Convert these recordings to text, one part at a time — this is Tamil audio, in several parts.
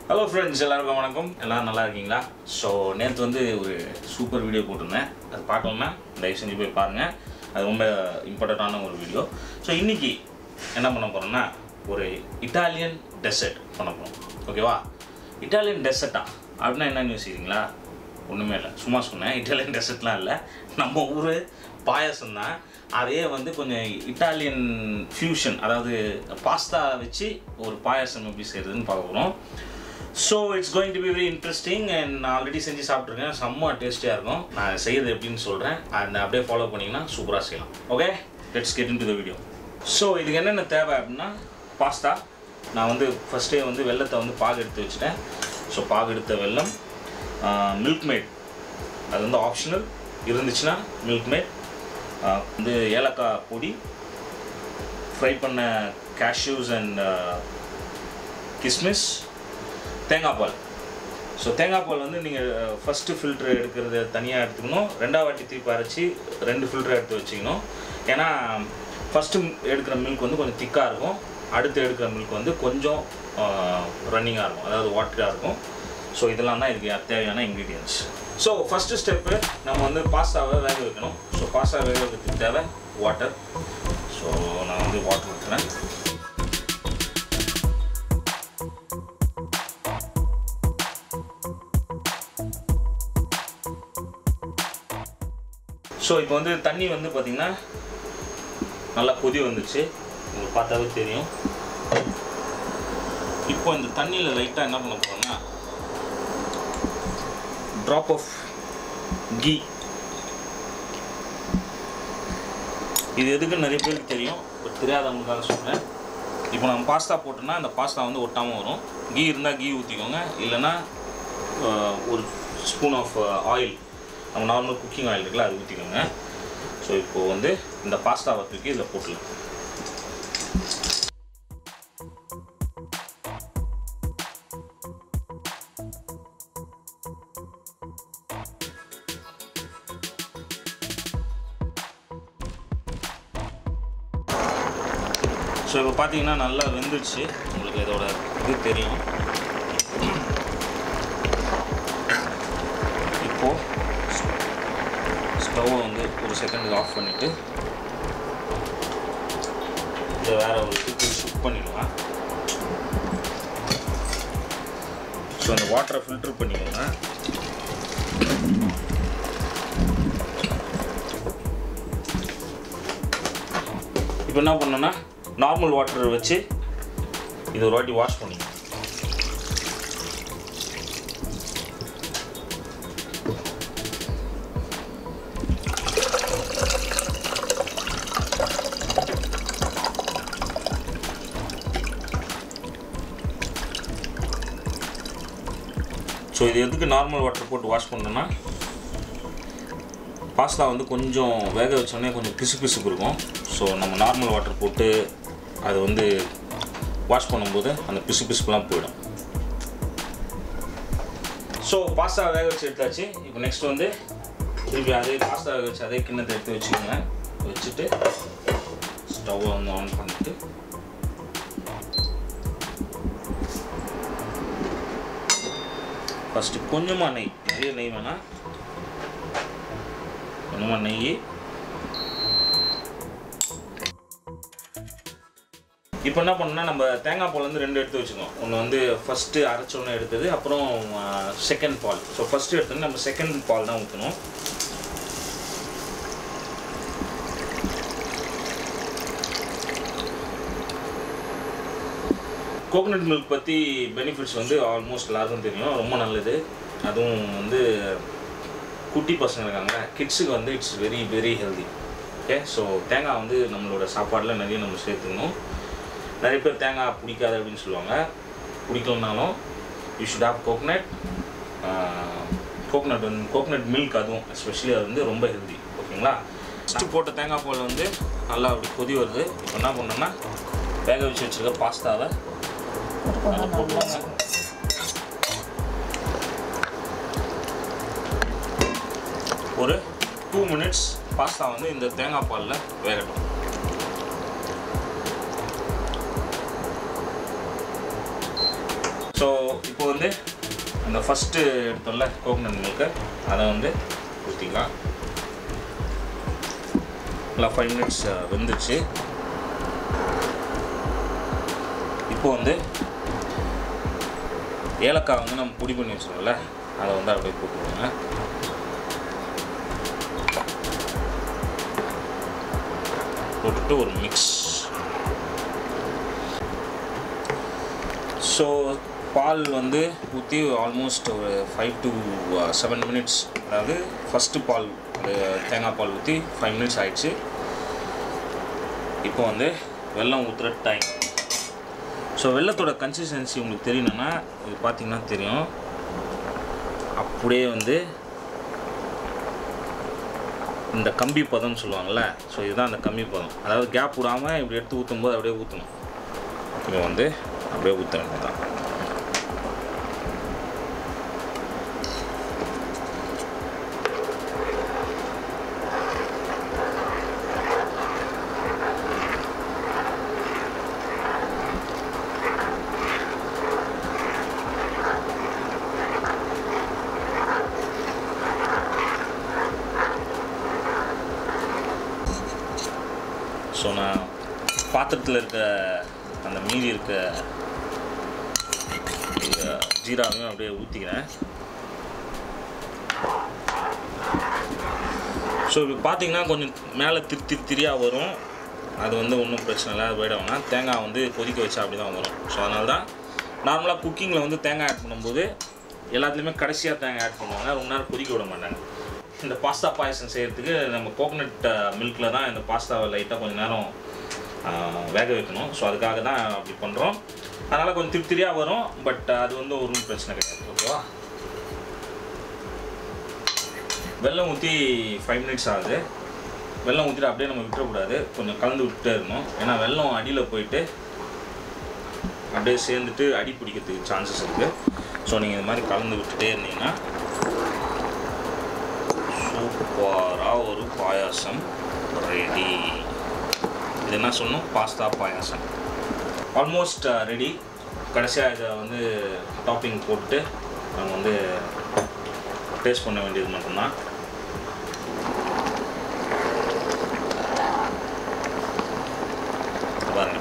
ஹலோ ஃப்ரெண்ட்ஸ் எல்லாருக்கும் வணக்கம் எல்லோரும் நல்லா இருக்கீங்களா ஸோ நேற்று வந்து ஒரு சூப்பர் வீடியோ போட்டிருந்தேன் அது பார்க்கலன்னா தயவு செஞ்சு போய் பாருங்கள் அது ரொம்ப இம்பார்ட்டண்ட்டான ஒரு வீடியோ ஸோ இன்றைக்கி என்ன பண்ண போகிறோம்னா ஒரு இட்டாலியன் டெசர்ட் பண்ண போகிறோம் ஓகேவா இட்டாலியன் டெசர்ட்டா அப்படின்னா என்னன்னு யோசிக்கிறீங்களா ஒன்றுமே இல்லை சும்மா சொன்னேன் இட்டாலியன் டெசர்ட்லாம் இல்லை நம்ம ஊர் பாயாசம் தான் அதே வந்து கொஞ்சம் இட்டாலியன் ஃபியூஷன் அதாவது பாஸ்தா வச்சு ஒரு பாயாசம் எப்படி செய்கிறதுன்னு பார்க்க போகிறோம் so it's going to be very interesting and நான் ஆல்ரெடி செஞ்சு சாப்பிட்ருக்கேன் செம்ம டேஸ்டியாக இருக்கும் நான் செய்கிறது எப்படின்னு சொல்கிறேன் அந்த அப்படியே ஃபாலோ பண்ணிங்கன்னா சூப்பராக செய்யலாம் okay let's get into the video so இதுக்கு என்னென்ன தேவை அப்படின்னா பாஸ்தா நான் வந்து ஃபஸ்ட்டே வந்து வெள்ளத்தை வந்து பாகு எடுத்து வச்சுட்டேன் ஸோ பாகு எடுத்த வெல்லம் மில்க் மேட் அது வந்து ஆப்ஷனல் இருந்துச்சுன்னா மில்க் மேட் வந்து ஏலக்காய் பொடி ஃப்ரை பண்ண கேஷ்யூஸ் அண்ட் கிஸ்மிஸ் தேங்காய் பால் ஸோ தேங்காய் பால் வந்து நீங்கள் ஃபஸ்ட்டு ஃபில்ட்ரு எடுக்கிறது தனியாக எடுத்துக்கணும் ரெண்டாவது வாட்டி திருப்பி அரைச்சி ரெண்டு ஃபில்ட்ரு எடுத்து வச்சுக்கணும் ஏன்னா ஃபஸ்ட்டு எடுக்கிற மில்க் வந்து கொஞ்சம் திக்காக இருக்கும் அடுத்து எடுக்கிற மில்க் வந்து கொஞ்சம் ரன்னிங்காக இருக்கும் அதாவது வாட்டராக இருக்கும் ஸோ இதெல்லாம் தான் இதுக்கு தேவையான இன்க்ரீடியன்ஸ் ஸோ ஃபஸ்ட்டு ஸ்டெப்பு நம்ம வந்து பாஸ்தாவை வேக வைக்கணும் ஸோ பாஸ்தா வேக வைக்கிறதுக்கு தேவை வாட்டர் ஸோ நான் வந்து வாட்டர் ஊற்றுறேன் ஸோ இப்போ வந்து தண்ணி வந்து பார்த்திங்கன்னா நல்லா கொதி வந்துச்சு உங்களுக்கு பார்த்தாவே தெரியும் இப்போ இந்த தண்ணியில் லைட்டாக என்ன பண்ண போகிறோம்னா ட்ராப் ஆஃப் கீ இது எதுக்கு நிறைய பேருக்கு தெரியும் பட் தெரியாதவங்களுக்காக சொல்கிறேன் இப்போ நம்ம பாஸ்தா போட்டோம்னா அந்த பாஸ்தா வந்து ஒட்டாமல் வரும் கீ இருந்தால் கீ ஊற்றிக்கோங்க இல்லைன்னா ஒரு ஸ்பூன் ஆஃப் ஆயில் நம்ம நார்மல் குக்கிங் ஆயில் இருக்குல்ல அது ஊற்றிக்கோங்க ஸோ இப்போது வந்து இந்த பாஸ்தாவை தூக்கி இதில் போட்டுலாம் ஸோ இப்போ பார்த்தீங்கன்னா நல்லா வெந்துடுச்சு உங்களுக்கு இதோட இது தெரியும் இப்போது ஸ்டவ்வை வந்து ஒரு செகண்டுக்கு ஆஃப் பண்ணிவிட்டு இதை வேறு ஒரு இதுக்கு ஷிஃப்ட் பண்ணிடலாம் ஸோ அந்த வாட்டரை ஃபில்டர் பண்ணிக்கோங்க இப்போ என்ன பண்ணோன்னா நார்மல் வாட்டர் வச்சு இது ஒரு வாட்டி வாஷ் பண்ணிக்கணும் ஸோ இது எதுக்கு நார்மல் வாட்டர் போட்டு வாஷ் பண்ணோன்னா பாஸ்தா வந்து கொஞ்சம் வேக வச்சோடனே கொஞ்சம் பிசு பிசுப்பு இருக்கும் ஸோ நம்ம நார்மல் வாட்டர் போட்டு அது வந்து வாஷ் பண்ணும்போது அந்த பிசு பிசுப்புலாம் போயிடும் ஸோ பாஸ்தா வேக வச்சு எடுத்தாச்சு இப்போ நெக்ஸ்ட் வந்து திருப்பி அதே பாஸ்தா வேக வச்சு அதே கிண்ணத்தை எடுத்து வச்சுக்கோங்க வச்சுட்டு ஸ்டவ்வை வந்து ஆன் பண்ணிட்டு ஃபஸ்ட்டு கொஞ்சமாக நெய் நிறைய நெய் வேணாம் கொஞ்சமாக நெய் இப்போ என்ன பண்ணோம்னா நம்ம தேங்காய் பால் வந்து ரெண்டு எடுத்து வச்சுக்கோம் ஒன்று வந்து ஃபஸ்ட்டு அரைச்சோன்னு எடுத்தது அப்புறம் செகண்ட் பால் ஸோ ஃபஸ்ட்டு எடுத்தோன்னா நம்ம செகண்ட் பால் தான் ஊற்றணும் கோகனட் மில்க் பற்றி பெனிஃபிட்ஸ் வந்து ஆல்மோஸ்ட் எல்லாருக்கும் தெரியும் ரொம்ப நல்லது அதுவும் வந்து குட்டி பசங்க இருக்காங்க கிட்ஸுக்கு வந்து it's very very healthy okay so தேங்காய் வந்து நம்மளோட சாப்பாடில் நிறைய நம்ம சேர்த்துக்கணும் நிறைய பேர் தேங்காய் பிடிக்காது அப்படின்னு சொல்லுவாங்க பிடிக்கலனாலும் you should have coconut coconut வந்து கோகனட் மில்க் அதுவும் எஸ்பெஷலி அது வந்து ரொம்ப ஹெல்தி ஓகேங்களா ஃபஸ்ட்டு போட்ட தேங்காய் பால் வந்து நல்லா அப்படி கொதி வருது இப்போ என்ன பண்ணோன்னா வேக வச்சு வச்சுருக்க பாஸ்தாவை அதில் போட்டுருவாங்க ஒரு டூ மினிட்ஸ் பாஸ்தா வந்து இந்த தேங்காய் பாலில் வேகட்டும் ஸோ இப்போ வந்து அந்த ஃபஸ்ட்டு எடுத்தோம்ல கோகனட் மில்க்கு அதை வந்து ஊற்றிக்கலாம் நல்லா ஃபைவ் மினிட்ஸ் வெந்துச்சு இப்போ வந்து ஏலக்காய் வந்து நம்ம பொடி பண்ணி வச்சுருக்கோம்ல அதை வந்து அப்படியே போட்டுக்கோங்க போட்டுட்டு ஒரு மிக்ஸ் ஸோ பால் வந்து ஊற்றி ஆல்மோஸ்ட் ஒரு ஃபைவ் டு செவன் மினிட்ஸ் அதாவது ஃபஸ்ட்டு பால் அது தேங்காய் பால் ஊற்றி ஃபைவ் மினிட்ஸ் ஆயிடுச்சு இப்போ வந்து வெல்லம் ஊற்றுற டைம் ஸோ வெள்ளத்தோட கன்சிஸ்டன்சி உங்களுக்கு தெரியணும்னா இது பார்த்தீங்கன்னா தெரியும் அப்படியே வந்து இந்த கம்பி பதம்னு சொல்லுவாங்கள்ல ஸோ இதுதான் அந்த கம்பி பதம் அதாவது கேப் விடாமல் இப்படி எடுத்து ஊற்றும் போது அப்படியே ஊற்றணும் இப்போ வந்து அப்படியே ஊற்ற வேண்டியதான் ஸோ நான் பாத்திரத்தில் இருக்க அந்த மீதி இருக்க இந்த ஜீராவையும் அப்படியே ஊற்றிக்கிறேன் ஸோ இப்போ பார்த்தீங்கன்னா கொஞ்சம் மேலே திரி திரி திரியாக வரும் அது வந்து ஒன்றும் பிரச்சனை இல்லை அது போயிட வேணாம் தேங்காய் வந்து கொதிக்க வச்சா அப்படி தான் வரும் ஸோ அதனால தான் நார்மலாக குக்கிங்கில் வந்து தேங்காய் ஆட் பண்ணும்போது எல்லாத்துலேயுமே கடைசியாக தேங்காய் ஆட் பண்ணுவாங்க ரொம்ப நேரம் கொதிக்க விட மாட்டாங்க இந்த பாஸ்தா பாயசம் செய்கிறதுக்கு நம்ம கோகனட் மில்கில் தான் இந்த பாஸ்தாவை லைட்டாக கொஞ்சம் நேரம் ஆஹ், வேக வைக்கணும் ஸோ அதுக்காக தான் அப்படி பண்ணுறோம் அதனால் கொஞ்சம் திரி திரியாக வரும் பட் அது வந்து ஒன்றும் பிரச்சனை கிடையாது ஓகேவா வெல்லம் ஊற்றி ஃபைவ் மினிட்ஸ் ஆகுது வெல்லம் ஊற்றிட்டு அப்படியே நம்ம விட்டுறக்கூடாது கொஞ்சம் கலந்து விட்டுட்டே இருக்கணும் ஏன்னா வெல்லம் அடியில் போயிட்டு அப்படியே சேர்ந்துட்டு அடி பிடிக்கிறதுக்கு சான்சஸ் இருக்குது ஸோ நீங்கள் இந்த மாதிரி கலந்து விட்டுட்டே இருந்தீங்கன்னா சூப்பராக ஒரு பாயாசம் ரெடி இது என்ன சொன்னோம் பாஸ்தா பாயாசம் ஆல்மோஸ்ட் ரெடி கடைசியாக இதை வந்து டாப்பிங் போட்டு நம்ம வந்து டேஸ்ட் பண்ண வேண்டியது மட்டும்தான் பாருங்க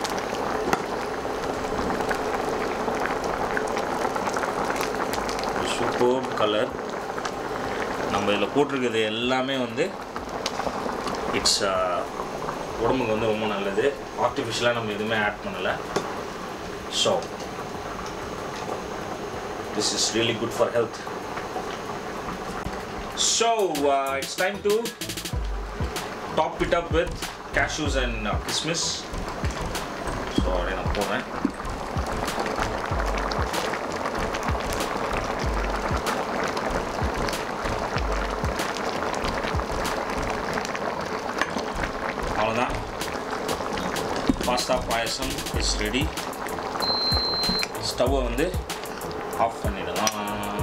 சூப்பர் கலர் நம்ம இதில் போட்டிருக்கிறது எல்லாமே வந்து இட்ஸ் உடம்புக்கு வந்து ரொம்ப நல்லது ஆர்டிஃபிஷியலாக நம்ம எதுவுமே ஆட் பண்ணலை so this is really good for health so it's time to top it up with cashews and கிஸ்மிஸ் ஸோ அப்படியே நான் போடுறேன் அவ்வளோதான் பாஸ்தா பாயசம் இஸ் ரெடி ஸ்டவ்வை வந்து ஆஃப் பண்ணிடலாம்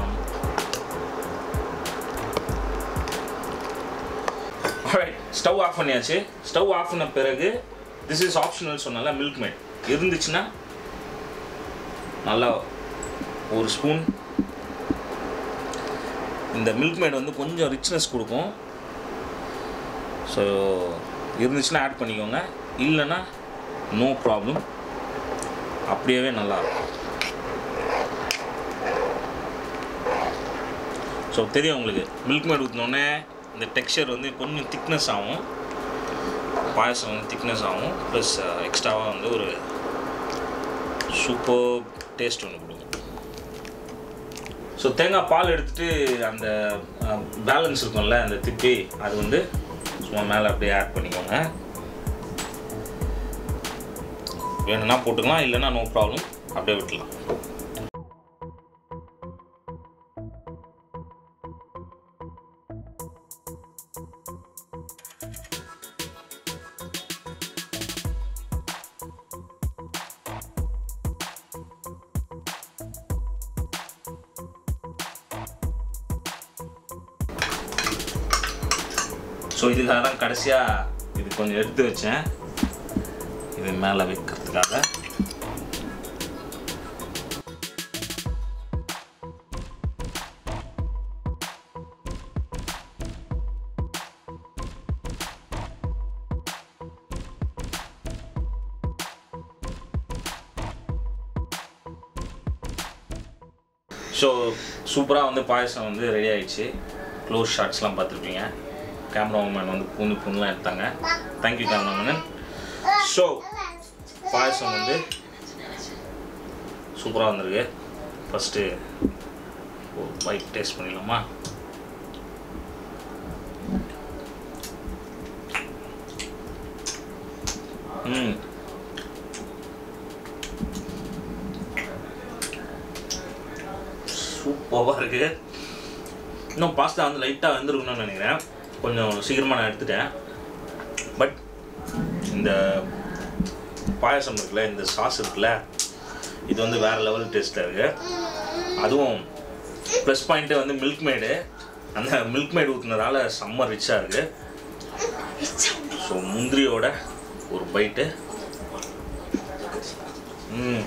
ஸ்டவ் ஆஃப் பண்ணியாச்சு ஸ்டவ் ஆஃப் பண்ண பிறகு திஸ் இஸ் ஆப்ஷனல் சொன்னால மில்க் மேட் இருந்துச்சுன்னா நல்லா ஒரு ஸ்பூன் இந்த மில்க் மேட் வந்து கொஞ்சம் ரிச்னஸ் கொடுக்கும் ஸோ இருந்துச்சுன்னா ஆட் பண்ணிக்கோங்க இல்லைன்னா நோ ப்ராப்ளம் அப்படியே நல்லா இருக்கும் ஸோ தெரியும் உங்களுக்கு மில்க் மேட் ஊற்றினோடனே இந்த டெக்ஸ்சர் வந்து கொஞ்சம் திக்னஸ் ஆகும் பாயசம் வந்து திக்னஸ் ஆகும் ப்ளஸ் எக்ஸ்ட்ராவாக வந்து ஒரு சூப்பர் டேஸ்ட் ஒன்று கொடுக்கும் ஸோ தேங்காய் பால் எடுத்துகிட்டு அந்த பேலன்ஸ் இருக்கும்ல அந்த திப்பி அது வந்து சும்மா மேலே அப்படியே ஆட் பண்ணிக்கோங்க வேணும்னா போட்டுக்கலாம் இல்லைன்னா நோ ப்ராப்ளம் அப்படியே விட்டுலாம் ஸோ இதுக்காக தான் கடைசியாக இது கொஞ்சம் எடுத்து வச்சேன் இது மேலே வைக்கிறதுக்காக ஸோ சூப்பராக வந்து பாயசம் வந்து ரெடி ஆயிடுச்சு க்ளோஸ் ஷாட்ஸ்லாம் பார்த்துருப்பீங்க கேமராமேன் வந்து பூந்து பூந்துலாம் எடுத்தாங்க தேங்க்யூ கேமராமேன் ஸோ பாயசம் வந்து சூப்பராக வந்திருக்கு ஃபஸ்ட்டு ஒரு பைக் டேஸ்ட் பண்ணிடலாமா ம் சூப்பராக இருக்குது இன்னும் பாஸ்தா வந்து லைட்டாக வெந்திருக்கணும்னு நினைக்கிறேன் கொஞ்சம் சீக்கிரமாக நான் எடுத்துட்டேன் பட் இந்த பாயசம் இருக்குல்ல இந்த சாஸ் இருக்குல்ல இது வந்து வேறு லெவல் டேஸ்ட்டாக இருக்குது அதுவும் ப்ளஸ் பாயிண்ட்டே வந்து மில்க் மேடு அந்த மில்க் மேடு ஊற்றுனதால செம்ம ரிச்சாக இருக்குது ஸோ முந்திரியோட ஒரு பைட்டு ம்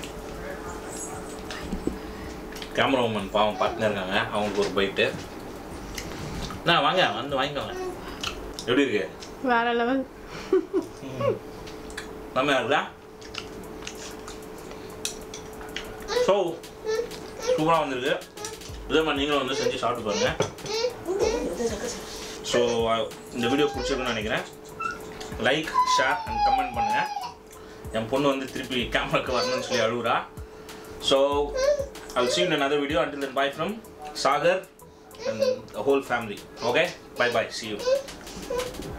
கேமராமேன் பாவம் பார்த்துன்னு இருக்காங்க அவங்களுக்கு ஒரு பைட்டு நான் வாங்க வந்து வாங்கிக்கோங்க எப்படி இருக்கு வேற லெவல் செம்மையா இருக்குதா ஸோ சூப்பராக வந்திருக்கு இதே மாதிரி நீங்களும் வந்து செஞ்சு சாப்பிட்டு பாருங்க ஸோ இந்த வீடியோ பிடிச்சிருக்குன்னு நினைக்கிறேன் லைக் ஷேர் அண்ட் கமெண்ட் பண்ணுங்க என் பொண்ணு வந்து திருப்பி கேமராக்கு வரணும்னு சொல்லி அழுகுறா so I'll see you in another video. Until then, bye from Sagar and the whole family. Okay? Bye bye. See you.